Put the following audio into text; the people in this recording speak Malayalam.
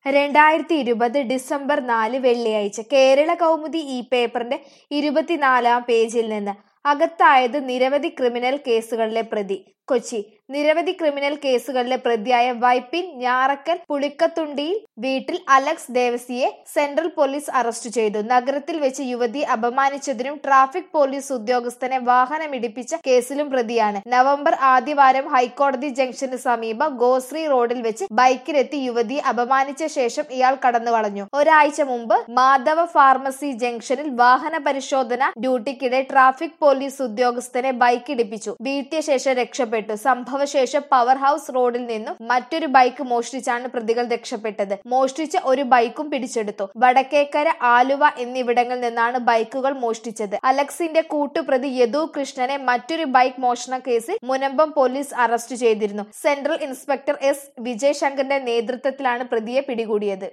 രണ്ടായിരത്തി ഇരുപത് ഡിസംബർ നാല് വെള്ളിയാഴ്ച കേരള കൗമുദി ഈ പേപ്പറിന്റെ ഇരുപത്തിനാലാം പേജിൽ നിന്ന് അകത്തായത് നിരവധി ക്രിമിനൽ കേസുകളിലെ പ്രതി കൊച്ചി നിരവധി ക്രിമിനൽ കേസുകളിലെ പ്രതിയായ വൈപ്പിൻ ഞാറക്കൽ പുളിക്കത്തുണ്ടിയിൽ വീട്ടിൽ അലക്സ് ദേവസിയെ സെൻട്രൽ പോലീസ് അറസ്റ്റ് ചെയ്തു നഗരത്തിൽ വെച്ച് യുവതിയെ അപമാനിച്ചതിനും ട്രാഫിക് പോലീസ് ഉദ്യോഗസ്ഥനെ വാഹനമിടിപ്പിച്ച കേസിലും പ്രതിയാണ് നവംബർ ആദ്യവാരം ഹൈക്കോടതി ജംഗ്ഷന് സമീപം ഗോശ്രീ റോഡിൽ വെച്ച് ബൈക്കിലെത്തി യുവതിയെ അപമാനിച്ച ശേഷം ഇയാൾ കടന്നു കളഞ്ഞു ഒരാഴ്ച മുമ്പ് മാധവ ഫാർമസി ജംഗ്ഷനിൽ വാഹന പരിശോധന ഡ്യൂട്ടിക്കിടെ ട്രാഫിക് പോലീസ് ഉദ്യോഗസ്ഥനെ ബൈക്കിടിപ്പിച്ചു വീഴ്ത്തിയ ശേഷം രക്ഷപ്പെട്ടു സംഭവശേഷം പവർ ഹൗസ് റോഡിൽ നിന്നും മറ്റൊരു ബൈക്ക് മോഷ്ടിച്ചാണ് പ്രതികൾ രക്ഷപ്പെട്ടത് മോഷ്ടിച്ച ഒരു ബൈക്കും പിടിച്ചെടുത്തു വടക്കേക്കര ആലുവ എന്നിവിടങ്ങളിൽ നിന്നാണ് ബൈക്കുകൾ മോഷ്ടിച്ചത് അലക്സിന്റെ കൂട്ടുപ്രതി യദു കൃഷ്ണനെ മറ്റൊരു ബൈക്ക് മോഷണ കേസിൽ മുനമ്പം പോലീസ് അറസ്റ്റ് ചെയ്തിരുന്നു സെൻട്രൽ ഇൻസ്പെക്ടർ എസ് വിജയശങ്കറിന്റെ നേതൃത്വത്തിലാണ് പ്രതിയെ പിടികൂടിയത്